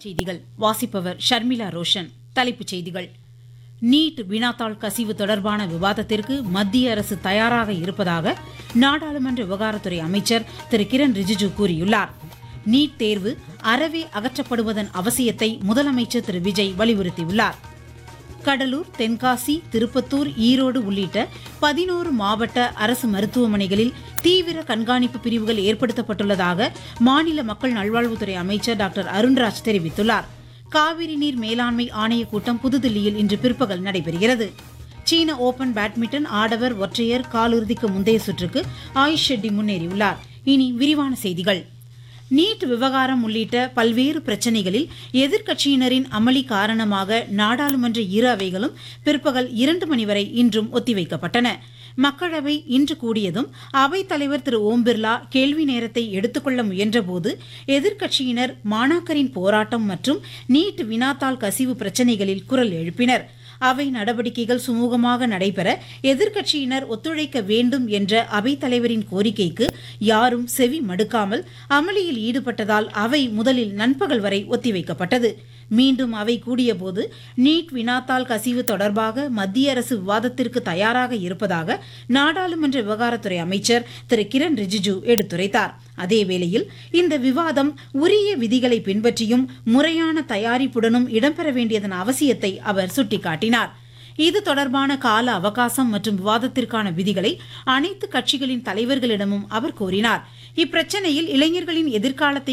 செய்திகள் வாசிப்பவர் ஷர்மிளா ரோஷன் தலைப்புச் செய்திகள் நீட் வினாத்தாள் கசிவு தொடர்பான விவாதத்திற்கு மத்திய அரசு தயாராக இருப்பதாக நாடாளுமன்ற விவகாரத்துறை அமைச்சர் திரு கிரண் ரிஜிஜு கூறியுள்ளார் நீட் தேர்வு அறவே அகற்றப்படுவதன் அவசியத்தை முதலமைச்சர் திரு விஜய் வலியுறுத்தியுள்ளார் கடலூர் தென்காசி திருப்பத்தூர் ஈரோடு உள்ளிட்ட பதினோரு மாவட்ட அரசு மருத்துவமனைகளில் தீவிர கண்காணிப்பு பிரிவுகள் ஏற்படுத்தப்பட்டுள்ளதாக மாநில மக்கள் நல்வாழ்வுத்துறை அமைச்சர் டாக்டர் அருண்ராஜ் தெரிவித்துள்ளார் காவிரி நீர் மேலாண்மை ஆணையக் கூட்டம் புதுதில்லியில் இன்று பிற்பகல் நடைபெறுகிறது சீன ஓபன் பேட்மிண்டன் ஆடவர் ஒற்றையர் காலிறுதிக்கு முந்தைய சுற்றுக்கு ஆயுஷ் ஷெட்டி முன்னேறியுள்ளார் இனி விரிவான செய்திகள் நீட் விவகாரம் உள்ளிட்ட பல்வேறு பிரச்சினைகளில் எதிர்க்கட்சியினரின் அமளி காரணமாக நாடாளுமன்ற இரு அவைகளும் பிற்பகல் இரண்டு மணி வரை இன்றும் ஒத்திவைக்கப்பட்டன மக்களவை இன்று கூடியதும் அவைத் தலைவர் திரு ஓம் பிர்லா கேள்வி நேரத்தை எடுத்துக்கொள்ள முயன்றபோது எதிர்க்கட்சியினர் மாணாக்கரின் போராட்டம் மற்றும் நீட் வினாத்தாள் கசிவு பிரச்சினைகளில் குரல் எழுப்பினர் அவை நடவடிக்கைகள் சுமூகமாக நடைபெற எதிர்க்கட்சியினர் ஒத்துழைக்க வேண்டும் என்ற அவைத் தலைவரின் கோரிக்கைக்கு யாரும் செவி மடுக்காமல் அமளியில் ஈடுபட்டதால் அவை முதலில் நண்பகல் வரை ஒத்திவைக்கப்பட்டது மீண்டும் அவை கூடியபோது நீட் வினாத்தாள் கசிவு தொடர்பாக மத்திய அரசு விவாதத்திற்கு தயாராக இருப்பதாக நாடாளுமன்ற விவகாரத்துறை அமைச்சர் திரு கிரண் ரிஜிஜு எடுத்துரைத்தார் அதேவேளையில் இந்த விவாதம் உரிய விதிகளை பின்பற்றியும் முறையான தயாரிப்புடனும் இடம்பெற வேண்டியதன் அவசியத்தை அவர் சுட்டிக்காட்டினார் இது தொடர்பான கால அவகாசம் மற்றும் விவாதத்திற்கான விதிகளை அனைத்து கட்சிகளின் தலைவர்களிடமும் அவர் கோரினார் இப்பிரச்சனையில் இளைஞர்களின் எதிர்காலத்தை